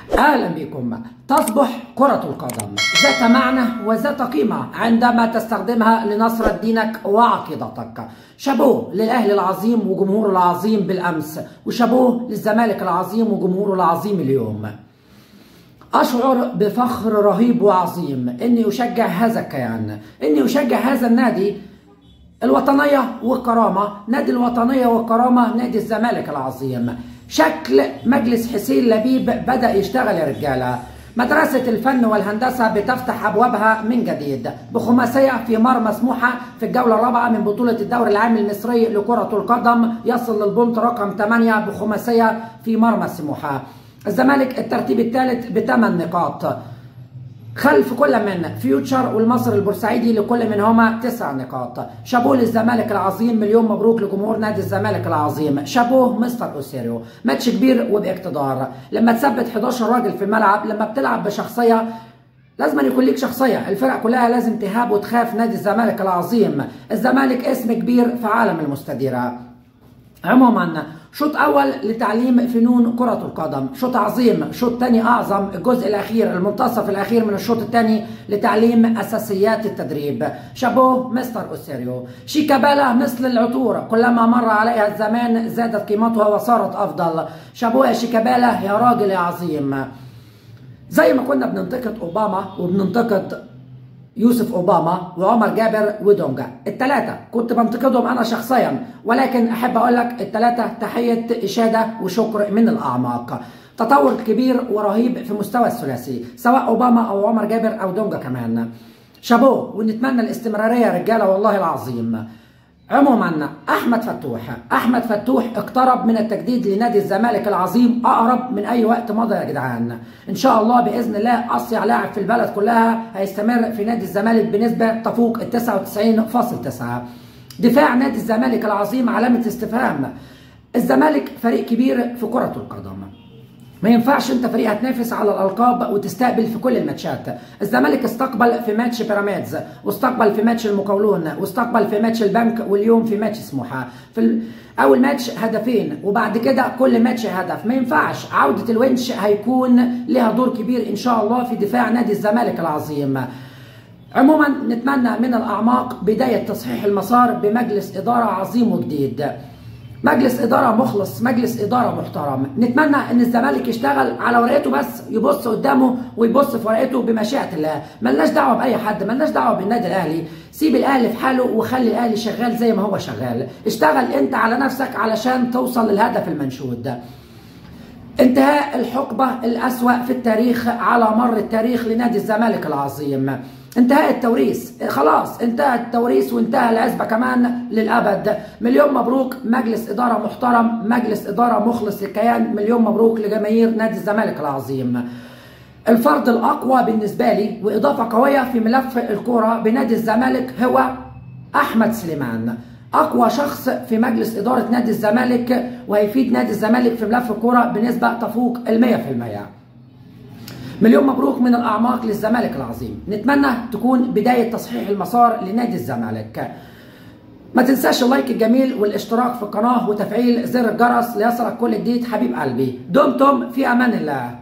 اهلا بكم تصبح كرة القدم ذات معنى وذات قيمة عندما تستخدمها لنصرة دينك وعقيدتك شابوه للاهلي العظيم وجمهوره العظيم بالامس وشابوه للزمالك العظيم وجمهوره العظيم اليوم أشعر بفخر رهيب وعظيم إني أشجع هذا الكيان إني أشجع هذا النادي الوطنية والكرامة نادي الوطنية والكرامة نادي الزمالك العظيم شكل مجلس حسين لبيب بدأ يشتغل يا رجالة مدرسة الفن والهندسة بتفتح أبوابها من جديد بخماسية في مرمى سموحة في الجولة الرابعة من بطولة الدوري العام المصري لكرة القدم يصل للبونت رقم 8 بخماسية في مرمى سموحة الزمالك الترتيب الثالث بثمان نقاط خلف كل من فيوتشر والمصري البورسعيدي لكل منهما تسع نقاط شابوه للزمالك العظيم مليون مبروك لجمهور نادي الزمالك العظيم شابوه مستر اوسيريو ماتش كبير وباقتدار لما تثبت 11 راجل في الملعب لما بتلعب بشخصيه لازم يكون ليك شخصيه الفرق كلها لازم تهاب وتخاف نادي الزمالك العظيم الزمالك اسم كبير في عالم المستديره عموما شوط اول لتعليم فنون كرة القدم شوط عظيم شوط تاني اعظم الجزء الاخير المنتصف الاخير من الشوط الثاني لتعليم اساسيات التدريب شابوه مستر اوسيريو شيكابالا مثل العطور كلما مر عليها الزمان زادت قيمتها وصارت افضل شابوه يا شيكابالا يا راجل يا عظيم زي ما كنا بننتقد اوباما وبننتقد يوسف اوباما وعمر جابر ودونجا الثلاثه كنت بنتقدهم انا شخصيا ولكن احب اقول لك الثلاثه تحيه اشاده وشكر من الاعماق تطور كبير ورهيب في مستوى الثلاثي سواء اوباما او عمر جابر او دونجا كمان شابوه ونتمنى الاستمراريه يا رجاله والله العظيم عموما احمد فتوح احمد فتوح اقترب من التجديد لنادي الزمالك العظيم اقرب من اي وقت مضى يا جدعان ان شاء الله باذن الله اصيع لاعب في البلد كلها هيستمر في نادي الزمالك بنسبه تفوق ال 99.9 دفاع نادي الزمالك العظيم علامه استفهام الزمالك فريق كبير في كره القدم ما ينفعش انت فريق هتنافس على الالقاب وتستقبل في كل الماتشات الزمالك استقبل في ماتش بيراميدز واستقبل في ماتش المقاولون واستقبل في ماتش البنك واليوم في ماتش سموحه في اول ماتش هدفين وبعد كده كل ماتش هدف ما ينفعش عوده الونش هيكون لها دور كبير ان شاء الله في دفاع نادي الزمالك العظيم عموما نتمنى من الاعماق بدايه تصحيح المسار بمجلس اداره عظيم وجديد مجلس إدارة مخلص مجلس إدارة محترم نتمنى أن الزمالك يشتغل على ورقته بس يبص قدامه ويبص في ورقته بمشيئة الله ملناش دعوة بأي حد ملناش دعوة بالنادي الأهلي سيب الأهلي في حاله وخلي الأهلي شغال زي ما هو شغال اشتغل أنت على نفسك علشان توصل للهدف المنشود انتهاء الحقبة الأسوأ في التاريخ على مر التاريخ لنادي الزمالك العظيم انتهاء التوريث خلاص انتهى التوريث وانتهى العزبة كمان للأبد مليون مبروك مجلس إدارة محترم مجلس إدارة مخلص للكيان مليون مبروك لجماهير نادي الزمالك العظيم الفرد الأقوى بالنسبة لي وإضافة قوية في ملف الكرة بنادي الزمالك هو أحمد سليمان اقوى شخص في مجلس اداره نادي الزمالك وهيفيد نادي الزمالك في ملف الكوره بنسبه تفوق ال 100%. مليون مبروك من الاعماق للزمالك العظيم، نتمنى تكون بدايه تصحيح المسار لنادي الزمالك. ما تنساش اللايك الجميل والاشتراك في القناه وتفعيل زر الجرس ليصلك كل جديد حبيب قلبي. دمتم في امان الله.